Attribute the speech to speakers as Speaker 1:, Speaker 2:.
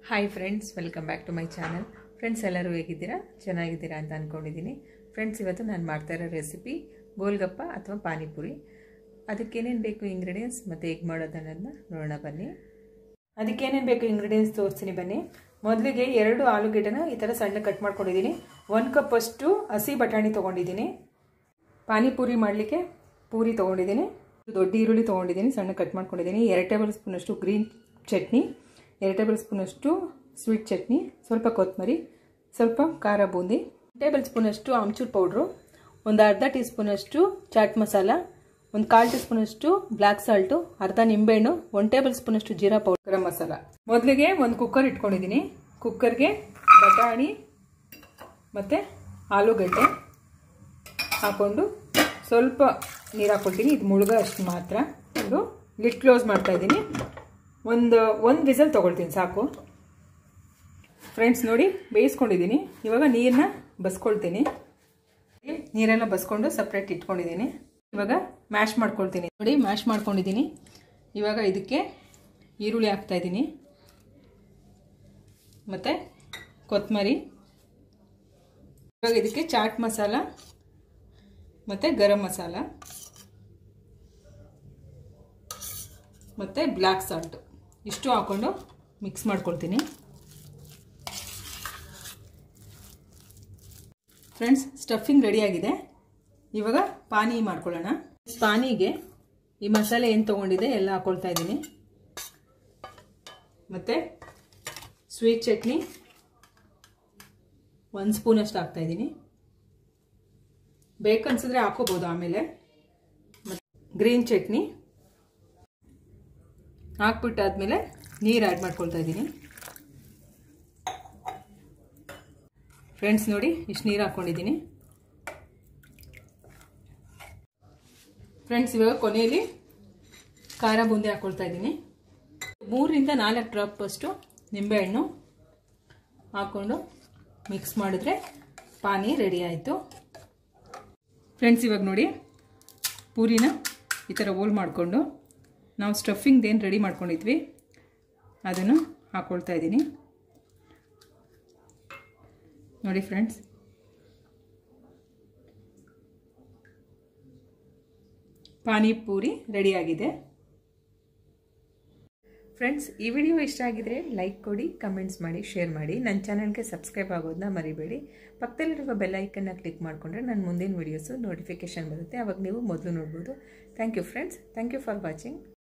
Speaker 1: hi friends welcome back to my channel friends ಎಲ್ಲರೂ ಹೇಗಿದ್ದೀರಾ ಚೆನ್ನಾಗಿದ್ದೀರಾ ಅಂತ ಅಂದ್ಕೊಂಡಿದ್ದೀನಿ ಫ್ರೆಂಡ್ಸ್ ಇವತ್ತು ನಾನು ಮಾಡ್ತಾ ಇರೋ ರೆಸಿಪಿ ಗೋಲ್ಗಪ್ಪ ಅಥವಾ ಪಾನಿಪುರಿ ಅದಕ್ಕೇನೇನು ಬೇಕು ಇಂಗ್ರೀಡಿಯೆಂಟ್ಸ್ ಮತ್ತು ಹೇಗೆ ಮಾಡೋದನ್ನೋದನ್ನ ನೋಡೋಣ ಬನ್ನಿ ಅದಕ್ಕೇನೇನು ಬೇಕು ಇಂಗ್ರೀಡಿಯೆಂಟ್ಸ್ ತೋರಿಸ್ತೀನಿ ಬನ್ನಿ ಮೊದಲಿಗೆ ಎರಡು ಆಲೂಗೆಡ್ಡೆನ ಈ ಥರ ಸಣ್ಣ ಕಟ್ ಮಾಡ್ಕೊಂಡಿದ್ದೀನಿ ಒಂದು ಕಪ್ ಅಷ್ಟು ಹಸಿ ಬಟಾಣಿ ತೊಗೊಂಡಿದ್ದೀನಿ ಪಾನಿಪುರಿ ಮಾಡಲಿಕ್ಕೆ ಪೂರಿ ತೊಗೊಂಡಿದ್ದೀನಿ ದೊಡ್ಡ ಈರುಳ್ಳಿ ತೊಗೊಂಡಿದ್ದೀನಿ ಸಣ್ಣ ಕಟ್ ಮಾಡ್ಕೊಂಡಿದ್ದೀನಿ ಎರಡು ಟೇಬಲ್ ಸ್ಪೂನಷ್ಟು ಗ್ರೀನ್ ಚಟ್ನಿ ಎರಡು ಟೇಬಲ್ ಸ್ಪೂನಷ್ಟು ಸ್ವೀಟ್ ಚಟ್ನಿ ಸ್ವಲ್ಪ ಕೊತ್ತಂಬರಿ ಸ್ವಲ್ಪ ಖಾರ ಬೂಂದಿ ಟೇಬಲ್ ಸ್ಪೂನಷ್ಟು ಆಮ್ಚೂರ್ ಪೌಡ್ರು ಒಂದು ಅರ್ಧ ಟೀ ಸ್ಪೂನಷ್ಟು ಚಾಟ್ ಮಸಾಲ ಒಂದು ಕಾಲು ಟೀ ಸ್ಪೂನಷ್ಟು ಬ್ಲ್ಯಾಕ್ ಸಾಲ್ಟು ಅರ್ಧ ನಿಂಬೆಹಣ್ಣು ಒಂದು ಟೇಬಲ್ ಸ್ಪೂನಷ್ಟು ಜೀರಾ ಪೌಡರ್ ಗರಂ ಮಸಾಲ ಮೊದಲಿಗೆ ಒಂದು ಕುಕ್ಕರ್ ಇಟ್ಕೊಂಡಿದ್ದೀನಿ ಕುಕ್ಕರ್ಗೆ ಬಟಾಣಿ ಮತ್ತು ಆಲೂಗಡ್ಡೆ ಹಾಕ್ಕೊಂಡು ಸ್ವಲ್ಪ ನೀರು ಹಾಕ್ಕೊಳ್ತೀನಿ ಇದು ಮುಳುಗ ಅಷ್ಟು ಮಾತ್ರ ಒಂದು ಲಿಟ್ ಕ್ಲೋಸ್ ಮಾಡ್ತಾ ಇದ್ದೀನಿ ಒಂದು ಒಂದು ವಿಸಲ್ ತೊಗೊಳ್ತೀನಿ ಸಾಕು ಫ್ರೆಂಡ್ಸ್ ನೋಡಿ ಬೇಯಿಸ್ಕೊಂಡಿದ್ದೀನಿ ಇವಾಗ ನೀರನ್ನ ಬಸ್ಕೊಳ್ತೀನಿ ನೀರೆಲ್ಲ ಬಸ್ಕೊಂಡು ಸಪ್ರೇಟ್ ಇಟ್ಕೊಂಡಿದ್ದೀನಿ ಇವಾಗ ಮ್ಯಾಶ್ ಮಾಡ್ಕೊಳ್ತೀನಿ ನೋಡಿ ಮ್ಯಾಶ್ ಮಾಡ್ಕೊಂಡಿದ್ದೀನಿ ಇವಾಗ ಇದಕ್ಕೆ ಈರುಳ್ಳಿ ಹಾಕ್ತಾಯಿದ್ದೀನಿ ಮತ್ತು ಕೊತ್ತಂಬರಿ ಇವಾಗ ಇದಕ್ಕೆ ಚಾಟ್ ಮಸಾಲ ಮತ್ತು ಗರಂ ಮಸಾಲ ಮತ್ತು ಬ್ಲ್ಯಾಕ್ ಸಾಲ್ಟು ಇಷ್ಟು ಹಾಕ್ಕೊಂಡು ಮಿಕ್ಸ್ ಮಾಡ್ಕೊಳ್ತೀನಿ ಫ್ರೆಂಡ್ಸ್ ಸ್ಟಫಿಂಗ್ ರೆಡಿಯಾಗಿದೆ ಇವಾಗ ಪಾನಿ ಮಾಡ್ಕೊಳ್ಳೋಣ ಪಾನಿಗೆ ಈ ಮಸಾಲೆ ಏನು ತೊಗೊಂಡಿದೆ ಎಲ್ಲ ಹಾಕ್ಕೊಳ್ತಾ ಇದ್ದೀನಿ ಮತ್ತು ಸ್ವೀಟ್ ಚಟ್ನಿ ಒಂದು ಸ್ಪೂನಷ್ಟು ಹಾಕ್ತಾಯಿದ್ದೀನಿ ಬೇಕನ್ಸಿದ್ರೆ ಹಾಕೋಬೋದು ಆಮೇಲೆ ಗ್ರೀನ್ ಚಟ್ನಿ ಹಾಕ್ಬಿಟ್ಟಾದ್ಮೇಲೆ ನೀರು ಆ್ಯಡ್ ಮಾಡ್ಕೊಳ್ತಾ ಇದ್ದೀನಿ ಫ್ರೆಂಡ್ಸ್ ನೋಡಿ ಇಷ್ಟು ನೀರು ಹಾಕ್ಕೊಂಡಿದ್ದೀನಿ ಫ್ರೆಂಡ್ಸ್ ಇವಾಗ ಕೊನೆಯಲ್ಲಿ ಖಾರ ಬೂಂದಿ ಹಾಕ್ಕೊಳ್ತಾ ಇದ್ದೀನಿ ಮೂರರಿಂದ ನಾಲ್ಕು ಡ್ರಾಪ್ ಅಷ್ಟು ನಿಂಬೆಹಣ್ಣು ಹಾಕ್ಕೊಂಡು ಮಿಕ್ಸ್ ಮಾಡಿದ್ರೆ ಪಾನಿ ರೆಡಿ ಆಯಿತು ಫ್ರೆಂಡ್ಸ್ ಇವಾಗ ನೋಡಿ ಪೂರಿನ ಈ ಥರ ಓಲ್ ಮಾಡಿಕೊಂಡು ನಾವು ಸ್ಟಫಿಂಗ್ದೇನು ರೆಡಿ ಮಾಡ್ಕೊಂಡಿದ್ವಿ ಅದನ್ನು ಹಾಕ್ಕೊಳ್ತಾ ಇದ್ದೀನಿ ನೋಡಿ ಫ್ರೆಂಡ್ಸ್ ಪಾನಿಪೂರಿ ರೆಡಿಯಾಗಿದೆ ಫ್ರೆಂಡ್ಸ್ ಈ ವಿಡಿಯೋ ಇಷ್ಟ ಆಗಿದ್ರೆ ಲೈಕ್ ಕೊಡಿ ಕಮೆಂಟ್ಸ್ ಮಾಡಿ ಶೇರ್ ಮಾಡಿ ನನ್ನ ಚಾನಲ್ಗೆ ಸಬ್ಸ್ಕ್ರೈಬ್ ಆಗೋದನ್ನ ಮರಿಬೇಡಿ ಪಕ್ಕದಲ್ಲಿರುವ ಬೆಲ್ ಐಕನ್ನ ಕ್ಲಿಕ್ ಮಾಡಿಕೊಂಡ್ರೆ ನನ್ನ ಮುಂದಿನ ವೀಡಿಯೋಸು ನೋಟಿಫಿಕೇಷನ್ ಬರುತ್ತೆ ಅವಾಗ ನೀವು ಮೊದಲು ನೋಡ್ಬೋದು thank you friends thank you for watching